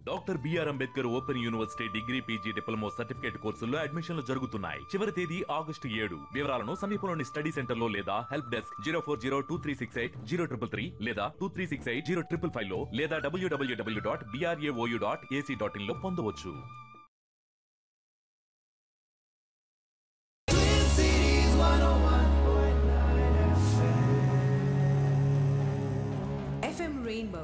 Doctor BR Ambedkar open university degree PG diploma certificate కోర్సుల్లో అడ్మిషన్లు జరుగుతున్నాయి చివరి తేదీ ఆగస్టు ఏడు వివరాలను సమీపంలోని స్టడీ సెంటర్ లో లేదా help desk zero four zero two three six eight zero triple three లేదా two three six eight zero triple five లో లేదా డబ్ల్యూడబ్ల్యూడబ్ల్యూ dot BRAOU dot AC dot in లో పొందవచ్చు FM Rainbow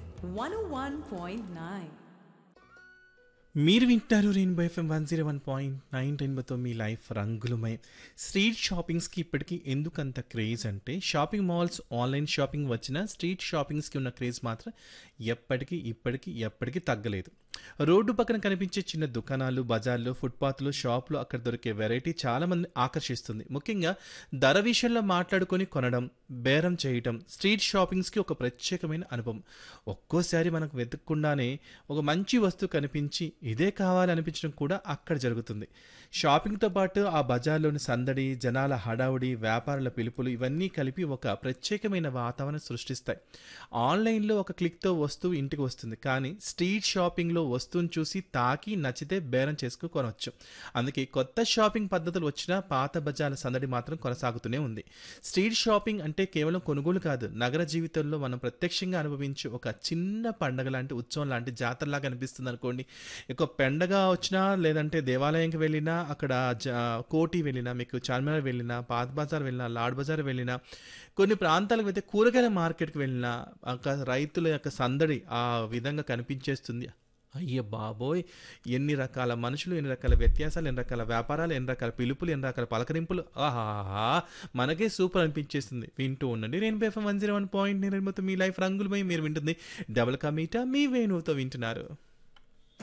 101.9. మీరు వింటారు Rainbow FM one zero one point nine రెయిన్బోతో మీ లైఫ్ రంగులమై స్ట్రీట్ షాపింగ్స్కి ఇప్పటికీ ఎందుకు అంత క్రేజ్ అంటే షాపింగ్ మాల్స్ ఆన్లైన్ షాపింగ్ వచ్చిన స్ట్రీట్ షాపింగ్స్కి ఉన్న క్రేజ్ మాత్రం ఎప్పటికీ ఇప్పటికీ ఎప్పటికీ తగ్గలేదు రోడ్డు పక్కన కనిపించే చిన్న దుకాణాలు బజార్లు ఫుట్పాత్లు షాపులు అక్కడ దొరికే వెరైటీ చాలా మంది ఆకర్షిస్తుంది ముఖ్యంగా ధర విషయంలో మాట్లాడుకొని కొనడం బేరం చేయటం స్ట్రీట్ షాపింగ్స్కి ఒక ప్రత్యేకమైన అనుభవం ఒక్కోసారి మనకు వెతకకుండానే ఒక మంచి వస్తువు కనిపించి ఇదే కావాలనిపించడం కూడా అక్కడ జరుగుతుంది షాపింగ్తో పాటు ఆ బజార్లోని సందడి జనాల హడావుడి వ్యాపారుల పిలుపులు ఇవన్నీ కలిపి ఒక ప్రత్యేకమైన వాతావరణం సృష్టిస్తాయి ఆన్లైన్లో ఒక క్లిక్తో వస్తువు ఇంటికి వస్తుంది కానీ స్ట్రీట్ షాపింగ్లో వస్తువును చూసి తాకి నచ్చితే బేరం చేసుకు కొనవచ్చు అందుకే కొత్త షాపింగ్ పద్ధతులు వచ్చినా పాత బజార్ల సందడి మాత్రం కొనసాగుతూనే ఉంది స్ట్రీట్ షాపింగ్ అంటే కేవలం కొనుగోలు కాదు నగర జీవితంలో మనం ప్రత్యక్షంగా అనుభవించే ఒక చిన్న పండగ లాంటి ఉత్సవం లాంటి జాతరలాగా అనిపిస్తుంది అనుకోండి ఒక పండగ వచ్చినా లేదంటే దేవాలయంకి వెళ్ళినా అక్కడ జ కోటి వెళ్ళినా మీకు చార్మినార్ వెళ్ళినా పాత బజార్ వెళ్ళినా లాడ్ బజార్ వెళ్ళినా కొన్ని ప్రాంతాలకు అయితే కూరగాయల మార్కెట్కి వెళ్ళినా అక్కడ రైతుల యొక్క సందడి ఆ విధంగా కనిపించేస్తుంది అయ్య బాబోయ్ ఎన్ని రకాల మనుషులు ఎన్ని రకాల వ్యత్యాసాలు ఎన్ని రకాల వ్యాపారాలు ఎన్ని రకాల పిలుపులు ఎన్ని రకాల పలకరింపులు ఆహాహా మనకే సూపర్ అనిపించేస్తుంది వింటూ ఉండండి నేను బెఫ్ఎం వన్ జీరో వన్ పాయింట్ నేను మీ లైఫ్ రంగులమై మీరు వింటుంది డబుల్ కమీటా మీ వేణువుతో వింటున్నారు